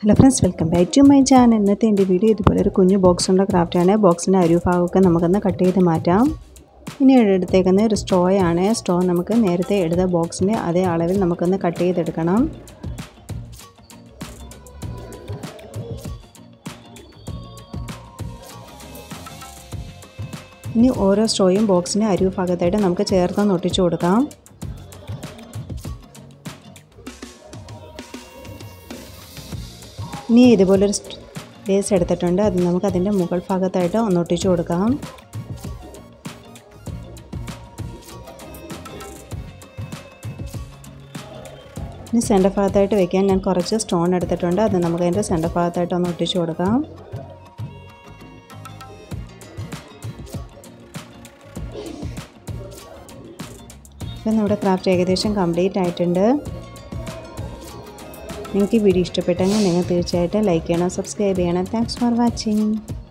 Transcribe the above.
hello friends welcome back to my channel ഇന്നത്തെ എൻ്റെ video ഇതുപോലെ ഒരു കുഞ്ഞു ബോക്സ് ഉള്ള ക്രാഫ്റ്റാണ് ബോക്സിൻ്റെ അരുഭാഗമൊക്കെ നമുക്കൊന്ന് കട്ട് ചെയ്ത് മാറ്റാം ഇനി എടുത്തേക്കുന്ന ഒരു സ്ട്രോ ആണ് സ്ട്രോ നമുക്ക് നേരത്തെ എടുത്ത ബോക്സിൻ്റെ അതേ അളവിൽ നമുക്കൊന്ന് കട്ട് ചെയ്തെടുക്കണം ഇനി ഓരോ സ്ട്രോയും ബോക്സിൻ്റെ അരിവ് ഭാഗത്തായിട്ട് നമുക്ക് ചേർത്തൊന്ന് ഒട്ടിച്ചു കൊടുക്കാം ഇനി ഇതുപോലൊരു ബേസ് എടുത്തിട്ടുണ്ട് അത് നമുക്ക് അതിൻ്റെ മുകൾ ഭാഗത്തായിട്ട് ഒന്ന് ഒട്ടിച്ചു കൊടുക്കാം ഇനി സെൻറ്റർ ഭാഗത്തായിട്ട് വെക്കാൻ ഞാൻ കുറച്ച് സ്റ്റോൺ എടുത്തിട്ടുണ്ട് അത് നമുക്ക് അതിൻ്റെ സെൻറ്റർ ഭാഗത്തായിട്ട് ഒന്ന് ഒട്ടിച്ചു കൊടുക്കാം ഇപ്പം നമ്മുടെ ക്രാഫ്റ്റ് ഏകദേശം കംപ്ലീറ്റ് ആയിട്ടുണ്ട് നിങ്ങൾക്ക് ഈ വീഡിയോ ഇഷ്ടപ്പെട്ടെങ്കിൽ നിങ്ങൾ തീർച്ചയായിട്ടും ലൈക്ക് ചെയ്യണം സബ്സ്ക്രൈബ് ചെയ്യണം താങ്ക്സ് ഫോർ വാച്ചിങ്